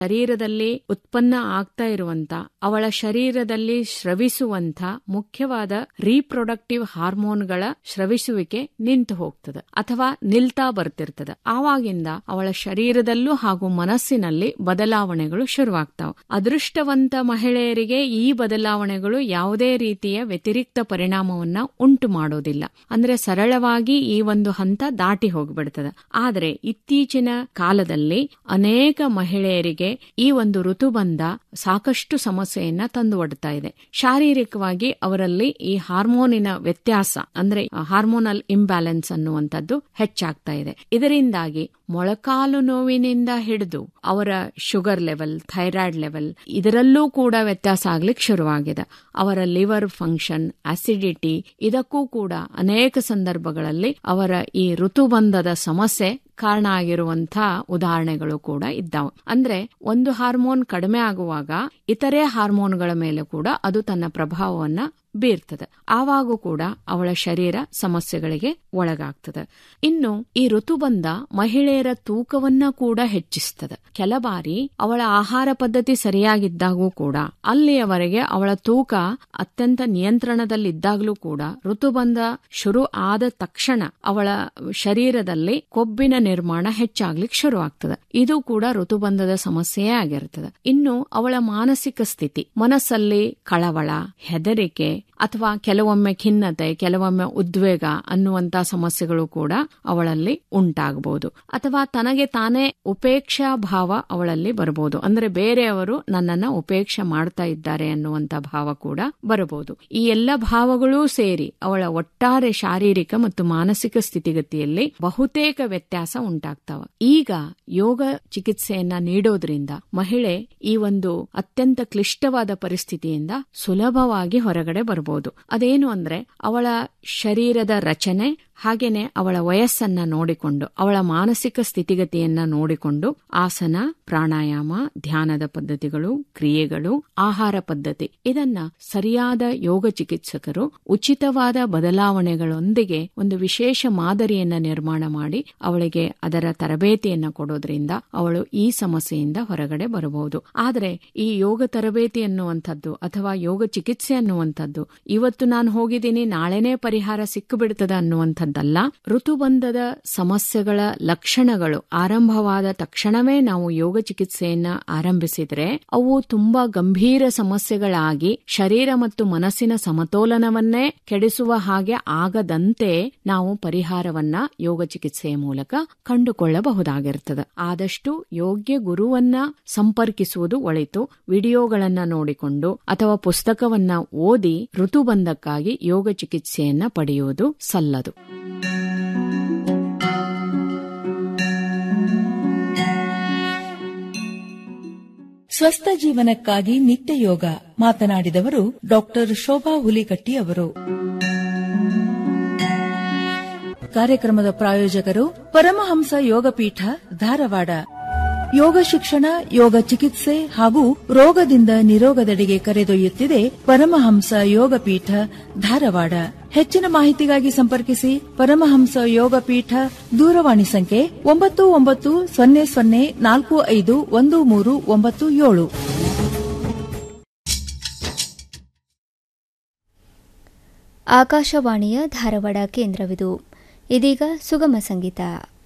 ಶರೀರದಲ್ಲಿ ಉತ್ಪನ್ನ ಆಗ್ತಾ ಇರುವಂತ ಅವಳ ಶರೀರದಲ್ಲಿ ಸ್ರವಿಸುವಂತ ಮುಖ್ಯವಾದ ರೀಪ್ರೊಡಕ್ಟಿವ್ ಹಾರ್ಮೋನ್ಗಳ ಸ್ರವಿಸುವಿಕೆ ನಿಂತು ಹೋಗ್ತದೆ ಅಥವಾ ನಿಲ್ತಾ ಬರ್ತಿರ್ತದೆ ಆವಾಗಿಂದ ಅವಳ ಶರೀರದಲ್ಲೂ ಹಾಗೂ ಮನಸ್ಸಿನಲ್ಲಿ ಬದಲಾವಣೆಗಳು ಶುರುವಾಗ್ತಾವ ಅದೃಷ್ಟವಂತ ಮಹಿಳೆಯರಿಗೆ ಈ ಬದಲಾವಣೆಗಳು ಯಾವುದೇ ರೀತಿಯ ವ್ಯತಿರಿಕ್ತ ಪರಿಣಾಮವನ್ನ ಉಂಟು ಮಾಡೋದಿಲ್ಲ ಅಂದ್ರೆ ಸರಳವಾಗಿ ಈ ಒಂದು ಹಂತ ದಾಟಿ ಹೋಗ್ಬಿಡ್ತದೆ ಆದರೆ ಇತ್ತೀಚಿನ ಕಾಲದಲ್ಲಿ ಅನೇಕ ಮಹಿಳೆಯರಿಗೆ ಈ ಒಂದು ಋತುಬಂಧ ಸಾಕಷ್ಟು ಸಮಸ್ಯೆಯನ್ನ ತಂದು ಒಡ್ತಾ ಇದೆ ಶಾರೀರಿಕವಾಗಿ ಅವರಲ್ಲಿ ಈ ಹಾರ್ಮೋನಿನ ವ್ಯತ್ಯಾಸ ಅಂದ್ರೆ ಹಾರ್ಮೋನಲ್ ಇಂಬ್ಯಾಲೆನ್ಸ್ ಅನ್ನುವಂಥದ್ದು ಹೆಚ್ಚಾಗ್ತಾ ಇದೆ ಇದರಿಂದಾಗಿ ಮೊಳಕಾಲು ನೋವಿನಿಂದ ಹಿಡಿದು ಅವರ ಶುಗರ್ ಲೆವೆಲ್ ಥೈರಾಯ್ಡ್ ಲೆವೆಲ್ ಇದರಲ್ಲೂ ಕೂಡ ವ್ಯತ್ಯಾಸ ಆಗ್ಲಿಕ್ಕೆ ಶುರುವಾಗಿದೆ ಅವರ ಲಿವರ್ ಫಂಕ್ಷನ್ ಅಸಿಡಿಟಿ ಇದಕ್ಕೂ ಕೂಡ ಅನೇಕ ಸಂದರ್ಭಗಳಲ್ಲಿ ಅವರ ಈ ಋತುಬಂಧದ ಸಮಸ್ಯೆ ಕಾರಣ ಆಗಿರುವಂತಹ ಉದಾಹರಣೆಗಳು ಕೂಡ ಇದ್ದಾವೆ ಅಂದ್ರೆ ಒಂದು ಹಾರ್ಮೋನ್ ಕಡಿಮೆ ಆಗುವಾಗ ಇತರೆ ಹಾರ್ಮೋನ್ಗಳ ಮೇಲೆ ಕೂಡ ಅದು ತನ್ನ ಪ್ರಭಾವವನ್ನ ಬೀರ್ತದೆ ಆವಾಗೂ ಕೂಡ ಅವಳ ಶರೀರ ಸಮಸ್ಯೆಗಳಿಗೆ ಒಳಗಾಗ್ತದೆ ಇನ್ನು ಈ ಋತುಬಂಧ ಮಹಿಳೆಯರ ತೂಕವನ್ನ ಕೂಡ ಹೆಚ್ಚಿಸ್ತದೆ ಕೆಲ ಬಾರಿ ಅವಳ ಆಹಾರ ಪದ್ಧತಿ ಸರಿಯಾಗಿದ್ದಾಗೂ ಕೂಡ ಅಲ್ಲಿಯವರೆಗೆ ಅವಳ ತೂಕ ಅತ್ಯಂತ ನಿಯಂತ್ರಣದಲ್ಲಿದ್ದಾಗಲೂ ಕೂಡ ಋತುಬಂಧ ಶುರು ಆದ ತಕ್ಷಣ ಅವಳ ಶರೀರದಲ್ಲಿ ಕೊಬ್ಬಿನ ನಿರ್ಮಾಣ ಹೆಚ್ಚಾಗ್ಲಿಕ್ಕೆ ಶುರುವಾಗ್ತದೆ ಇದು ಕೂಡ ಋತುಬಂಧದ ಸಮಸ್ಯೆಯೇ ಆಗಿರ್ತದೆ ಇನ್ನು ಅವಳ ಮಾನಸಿಕ ಸ್ಥಿತಿ ಮನಸ್ಸಲ್ಲಿ ಕಳವಳ ಹೆದರಿಕೆ ಅಥವಾ ಕೆಲವೊಮ್ಮೆ ಖಿನ್ನತೆ ಕೆಲವೊಮ್ಮೆ ಉದ್ವೇಗ ಅನ್ನುವಂತ ಸಮಸ್ಯೆಗಳು ಕೂಡ ಅವಳಲ್ಲಿ ಉಂಟಾಗಬಹುದು ಅಥವಾ ತನಗೆ ತಾನೇ ಉಪೇಕ್ಷಾ ಭಾವ ಅವಳಲ್ಲಿ ಬರಬಹುದು ಅಂದ್ರೆ ಬೇರೆಯವರು ನನ್ನನ್ನ ಉಪೇಕ್ಷೆ ಮಾಡ್ತಾ ಇದ್ದಾರೆ ಅನ್ನುವಂತ ಭಾವ ಕೂಡ ಬರಬಹುದು ಈ ಎಲ್ಲ ಭಾವಗಳೂ ಸೇರಿ ಅವಳ ಒಟ್ಟಾರೆ ಶಾರೀರಿಕ ಮತ್ತು ಮಾನಸಿಕ ಸ್ಥಿತಿಗತಿಯಲ್ಲಿ ಬಹುತೇಕ ವ್ಯತ್ಯಾಸ ಉಂಟಾಗ್ತಾವ ಈಗ ಯೋಗ ಚಿಕಿತ್ಸೆಯನ್ನ ನೀಡೋದ್ರಿಂದ ಮಹಿಳೆ ಈ ಒಂದು ಅತ್ಯಂತ ಕ್ಲಿಷ್ಟವಾದ ಪರಿಸ್ಥಿತಿಯಿಂದ ಸುಲಭವಾಗಿ ಹೊರಗಡೆ ಬರಬಹುದು ಅದೇನು ಅಂದ್ರೆ ಅವಳ ಶರೀರದ ರಚನೆ ಹಾಗೇನೆ ಅವಳ ವಯಸ್ಸನ್ನ ನೋಡಿಕೊಂಡು ಅವಳ ಮಾನಸಿಕ ಸ್ಥಿತಿಗತಿಯನ್ನ ನೋಡಿಕೊಂಡು ಆಸನ ಪ್ರಾಣಾಯಾಮ ಧ್ಯಾನದ ಪದ್ಧತಿಗಳು ಕ್ರಿಯೆಗಳು ಆಹಾರ ಪದ್ಧತಿ ಇದನ್ನ ಸರಿಯಾದ ಯೋಗ ಚಿಕಿತ್ಸಕರು ಉಚಿತವಾದ ಬದಲಾವಣೆಗಳೊಂದಿಗೆ ಒಂದು ವಿಶೇಷ ಮಾದರಿಯನ್ನ ನಿರ್ಮಾಣ ಮಾಡಿ ಅವಳಿಗೆ ಅದರ ತರಬೇತಿಯನ್ನ ಕೊಡೋದ್ರಿಂದ ಅವಳು ಈ ಸಮಸ್ಯೆಯಿಂದ ಹೊರಗಡೆ ಬರಬಹುದು ಆದರೆ ಈ ಯೋಗ ತರಬೇತಿ ಅನ್ನುವಂಥದ್ದು ಅಥವಾ ಯೋಗ ಚಿಕಿತ್ಸೆ ಅನ್ನುವಂಥದ್ದು ಇವತ್ತು ನಾನು ಹೋಗಿದ್ದೀನಿ ನಾಳೆನೇ ಪರಿಹಾರ ಸಿಕ್ಕಿಬಿಡ್ತದ ಅನ್ನುವಂಥದ್ದಲ್ಲ ಋತುಬಂಧದ ಸಮಸ್ಯೆಗಳ ಲಕ್ಷಣಗಳು ಆರಂಭವಾದ ತಕ್ಷಣವೇ ನಾವು ಯೋಗ ಚಿಕಿತ್ಸೆಯನ್ನ ಆರಂಭಿಸಿದ್ರೆ ಅವು ತುಂಬಾ ಗಂಭೀರ ಸಮಸ್ಯೆಗಳಾಗಿ ಶರೀರ ಮತ್ತು ಮನಸ್ಸಿನ ಸಮತೋಲನವನ್ನೇ ಕೆಡಿಸುವ ಹಾಗೆ ಆಗದಂತೆ ನಾವು ಪರಿಹಾರವನ್ನ ಯೋಗ ಚಿಕಿತ್ಸೆಯ ಮೂಲಕ ಕಂಡುಕೊಳ್ಳಬಹುದಾಗಿರ್ತದೆ ಆದಷ್ಟು ಯೋಗ್ಯ ಗುರುವನ್ನ ಸಂಪರ್ಕಿಸುವುದು ಒಳಿತು ವಿಡಿಯೋಗಳನ್ನ ನೋಡಿಕೊಂಡು ಅಥವಾ ಪುಸ್ತಕವನ್ನ ಓದಿ ಋತುಬಂಧಕ್ಕಾಗಿ ಯೋಗ ಚಿಕಿತ್ಸೆಯನ್ನ ಪಡೆಯುವುದು ಸಲ್ಲದು ಸ್ವಸ್ಥ ಜೀವನಕ್ಕಾಗಿ ನಿತ್ಯ ಯೋಗ ಮಾತನಾಡಿದವರು ಡಾಕ್ಟರ್ ಶೋಭಾ ಹುಲಿಕಟ್ಟಿ ಅವರು ಕಾರ್ಯಕ್ರಮದ ಪ್ರಾಯೋಜಕರು ಪರಮಹಂಸ ಯೋಗಪೀಠ ಧಾರವಾಡ ಯೋಗ ಶಿಕ್ಷಣ ಯೋಗ ಚಿಕಿತ್ಸೆ ಹಾಗೂ ರೋಗದಿಂದ ನಿರೋಗದೆಡೆಗೆ ಕರೆದೊಯ್ಯುತ್ತಿದೆ ಪರಮಹಂಸ ಯೋಗಪೀಠ ಧಾರವಾಡ ಹೆಚ್ಚಿನ ಮಾಹಿತಿಗಾಗಿ ಸಂಪರ್ಕಿಸಿ ಪರಮಹಂಸ ಯೋಗಪೀಠ ದೂರವಾಣಿ ಸಂಖ್ಯೆ ಒಂಬತ್ತು ಒಂಬತ್ತು ಸೊನ್ನೆ ಸೊನ್ನೆ ನಾಲ್ಕು ಐದು ಒಂದು ಮೂರು ಒಂಬತ್ತು ಏಳು ಆಕಾಶವಾಣಿಯ ಧಾರವಾಡ ಕೇಂದ್ರವಿದು ಇದೀಗ ಸುಗಮ ಸಂಗೀತ